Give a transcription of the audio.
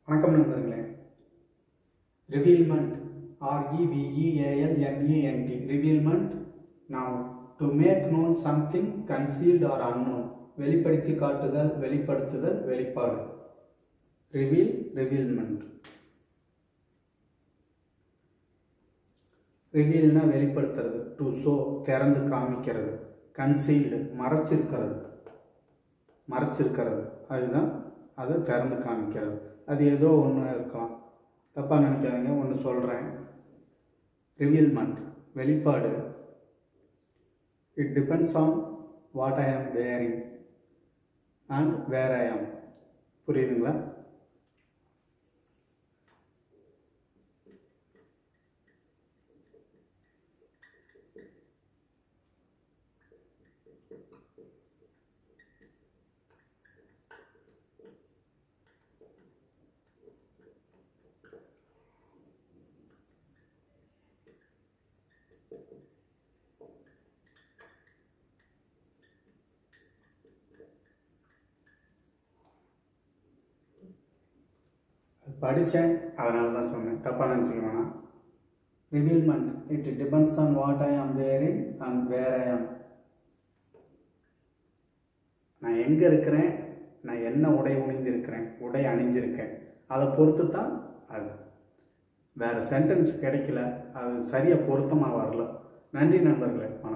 வணக்கம் நண்பர்களே ரிவீல்மெண்ட் ஆர்இவிஇஏஎல்எம்இஎன்டி ரிவீல்மெண்ட் நாம் to make known something கன்சீல்ட் R unknown வெளிப்படுத்தி காட்டுதல் வெளிப்படுத்துதல் வெளிப்பாடு ரிவீல் ரிவீல்மெண்ட் ரிவீல்னா வெளிப்படுத்துறது டு ஷோ திறந்து காமிக்கிறது கன்சீல்டு மறைச்சிருக்கிறது மறைச்சிருக்கிறது அதுதான் அது திறந்து காமிக்கிறது அது ஏதோ ஒன்று இருக்கலாம் தப்பாக நினைக்காதீங்க ஒன்று சொல்கிறேன் ரிவீல்மெண்ட் வெளிப்பாடு it depends on what I am wearing and where ஐ ஆம் புரியுதுங்களா படித்தேன் அதனால தான் சொன்னேன் தப்பாக நினச்சிக்க வேணாம் revealment it depends on what I am wearing and where ஐ ஆம் நான் எங்கே இருக்கிறேன் நான் என்ன உடை உணிந்திருக்கிறேன் உடை அணிஞ்சிருக்கேன் அதை பொறுத்து தான் அது வேறு சென்டென்ஸ் கிடைக்கல அது சரியாக பொருத்தமாக வரல நன்றி நண்பர்களே வணக்கம்